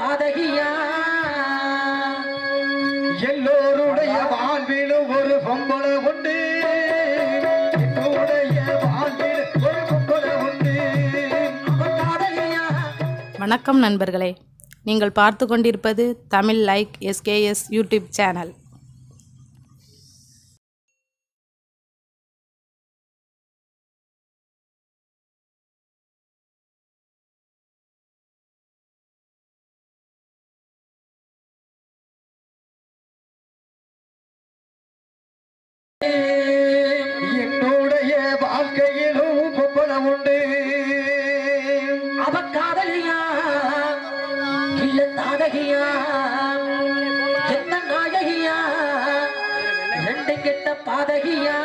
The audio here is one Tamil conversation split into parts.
பாதகியா எல்லோருடைய வாழ்விலும் ஒரு பொம்பளை உண்டு என்னுடைய வாழ்வில் ஒரு பொம்பளை உண்டு அவள் பாதகியா வணக்கம் நண்பர்களே நீங்கள் பார்த்து கொண்டிருப்பது Tamil like SKS YouTube channel என்னுடைய வாழ்க்கையிலும் பொம்பளை உண்டு அவ காதலியா இல்ல தாதகியா என்ன நாயகியா ரெண்டு கெட்ட பாதகியா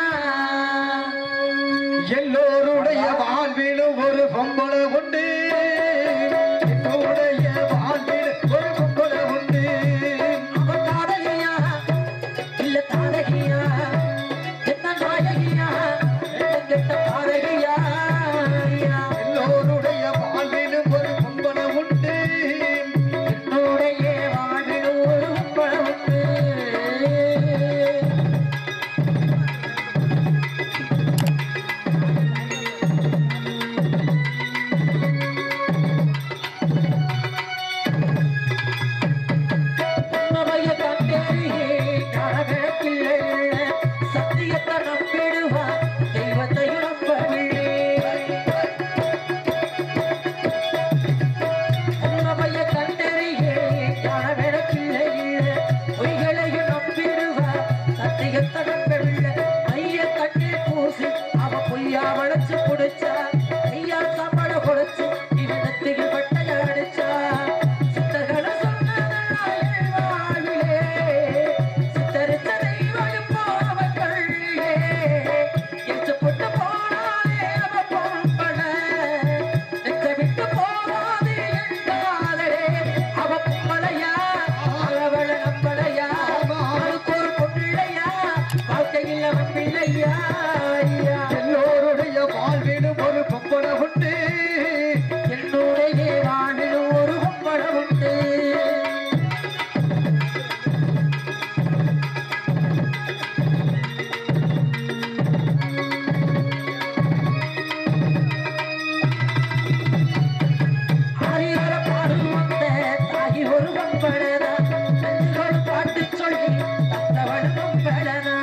எல்லோருடைய வாழ்விலும் ஒரு பொம்பளை உண்டு என்னுடைய வாழ்வில் ஒரு பொம்பளை உண்டு அவ காதலியா இல்ல தாதகியா என்ன நாயகியா ரெண்டு கெட்ட பாதகியா எல்லோருடைய வாழ்விலும் ஒரு பொம்பளை உண்டு என்னுடைய வாழ்வில் ஒரு உண்டு உண்மைய கண்டேயே கனவிழப்பில்லை சத்தியத்தை நம்பிடுவா தெய்வத்தையும் நம்பவில்லை உண்மைய கண்டறியே கனவிழப்பில்லை பொய்களையும் நம்பிடுவா சத்தியத்தை நம்பவில்லை ஐய கண்ணில் பூசி அவ பொய்யா வளைச்சு புடிச்சா ஐயா சம்பளம் கொடுத்து இவனத்துக்கு பட்டைய அடிச்சா சித்தர்களை சொன்னதனால் வாழ்விலே சித்தரித்த தெய்வம் போவன் கள்ளியே எச்சு புட்டு போனாலே அவ பொம்பளை நெஞ்ச விட்டு போகாது என்றாலே அவ பொம்பளையா அவள நம்பளையா அவளுக்கு ஒரு பொண்ணில்லையா வாழ்க்கையில் அவன் பிள்ளையா ஐயா எல்லோருடைய வாழ்விலும் ஒரு பொம்பளை உண்டு என்னுடைய வாழ்வில் ஒரு பொம்பளை உண்டு ஆரியர பாடும் வந்த தாயி ஒரு பொம்பளதா நெஞ்சுகள் பாட்டு சொல்லி தந்தவள் பொம்பளதா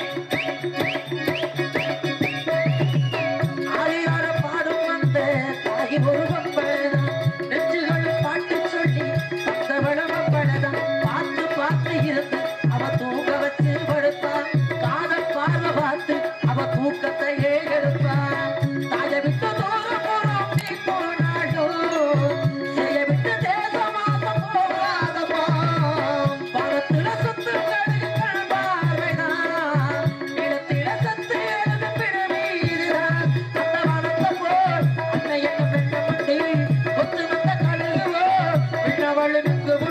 ஆரியர பாடும் வந்த தாயி ஒரு பொம்பளதா நெஞ்சுகள் பாட்டு சொல்லி தந்தவள் பொம்பளதா பார்த்து பார்த்து இருந்து அவ தூங்க வச்சு படுப்பா காதல் பார்வை பார்த்து அவ தூக்கத்தை ஏகெடுப்பா தாய விட்டு தூரம் போறோம் நீ போனாடோ செய்ய விட்டு தேசமாக போகாதப்பா பணத்துல சொத்து கடுகள் பார்வைதான் நிலத்தில சத்து எழுது பிறவீதுதான் அந்த வனத்தை போல் அன்னை என்ன பெண்ண முட்டி ஒத்து வந்த கழுகுவோ விண்ணவள் மிக்கு